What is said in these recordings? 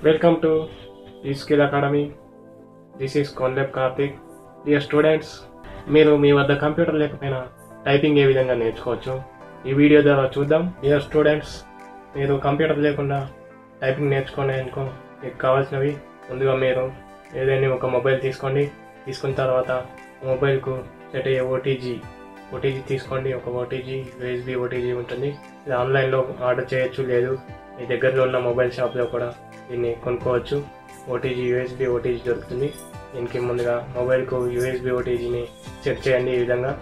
Welcome to ఈ skill academy this is Kondep Karthik dear students మీరు మీ వద్ద కంప్యూటర్ లేకపోయినా టైపింగ్ ఏ విధంగా నేర్చుకోవచ్చు ఈ వీడియో ద్వారా చూద్దాం డియర్ స్టూడెంట్స్ మీరు కంప్యూటర్ లేకుండా టైపింగ్ నేర్చుకునేందుకు మీకు కావాల్సినవి ముందుగా మీరు ఏదైనా ఒక మొబైల్ తీసుకోండి తీసుకున్న తర్వాత మొబైల్కు సెట్ అయ్యే ఓటీజీ ఓటీజీ తీసుకోండి ఒక ఓటీజీ యూఎస్బి ఓటీజీ ఉంటుంది ఇది ఆన్లైన్లో ఆర్డర్ చేయొచ్చు లేదు మీ దగ్గరలో ఉన్న మొబైల్ షాప్లో కూడా దీన్ని కొనుక్కోవచ్చు ఓటీజీ యూఎస్బి ఓటీజీ దొరుకుతుంది దీనికి ముందుగా మొబైల్కు యూఎస్బి ఓటీజీని సెట్ చేయండి ఈ విధంగా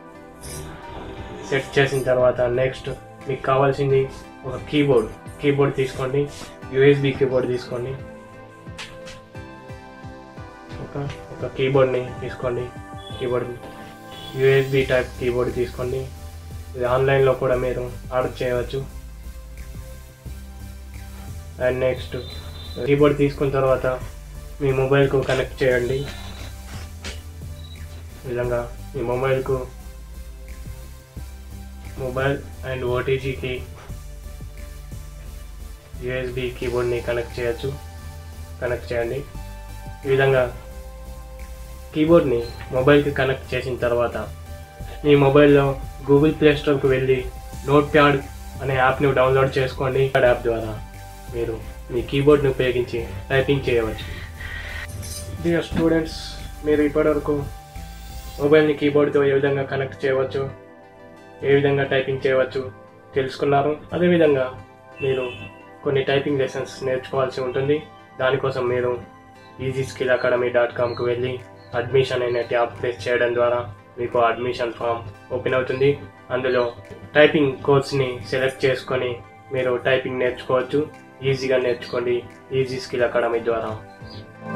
సెట్ చేసిన తర్వాత నెక్స్ట్ మీకు కావాల్సింది ఒక కీబోర్డ్ కీబోర్డ్ తీసుకోండి యూఎస్బి కీబోర్డ్ తీసుకోండి ఒక ఒక కీబోర్డ్ని తీసుకోండి కీబోర్డ్ యూఎస్బి టైప్ కీబోర్డ్ తీసుకోండి ఇది ఆన్లైన్లో కూడా మీరు ఆర్డర్ చేయవచ్చు అండ్ నెక్స్ట్ కీబోర్డ్ తీసుకున్న తర్వాత మీ మొబైల్కు కనెక్ట్ చేయండి ఈ విధంగా మీ మొబైల్కు మొబైల్ అండ్ ఓటీజీకి యూఎస్బి కీబోర్డ్ని కనెక్ట్ చేయొచ్చు కనెక్ట్ చేయండి ఈ విధంగా కీబోర్డ్ని మొబైల్కి కనెక్ట్ చేసిన తర్వాత మీ మొబైల్లో గూగుల్ ప్లే స్టోర్కి వెళ్ళి నోట్ ప్యాడ్ అనే యాప్ని డౌన్లోడ్ చేసుకోండి ఆ యాప్ ద్వారా మీరు మీ కీబోర్డ్ని ఉపయోగించి టైపింగ్ చేయవచ్చు డియర్ స్టూడెంట్స్ మీరు ఇప్పటివరకు మొబైల్ని కీబోర్డ్తో ఏ విధంగా కనెక్ట్ చేయవచ్చు ఏ విధంగా టైపింగ్ చేయవచ్చు తెలుసుకున్నారు అదేవిధంగా మీరు కొన్ని టైపింగ్ లెసన్స్ నేర్చుకోవాల్సి ఉంటుంది దానికోసం మీరు ఈజీ స్కిల్ అకాడమీ డాట్ కామ్కి వెళ్ళి అడ్మిషన్ అనే ట్యాబ్ ప్రెస్ చేయడం ద్వారా మీకు అడ్మిషన్ ఫామ్ ఓపెన్ అవుతుంది అందులో టైపింగ్ కోర్స్ని సెలెక్ట్ చేసుకొని మీరు టైపింగ్ నేర్చుకోవచ్చు ఈజీగా నేర్చుకోండి ఈజీ స్కిల్ అకాడమీ ద్వారా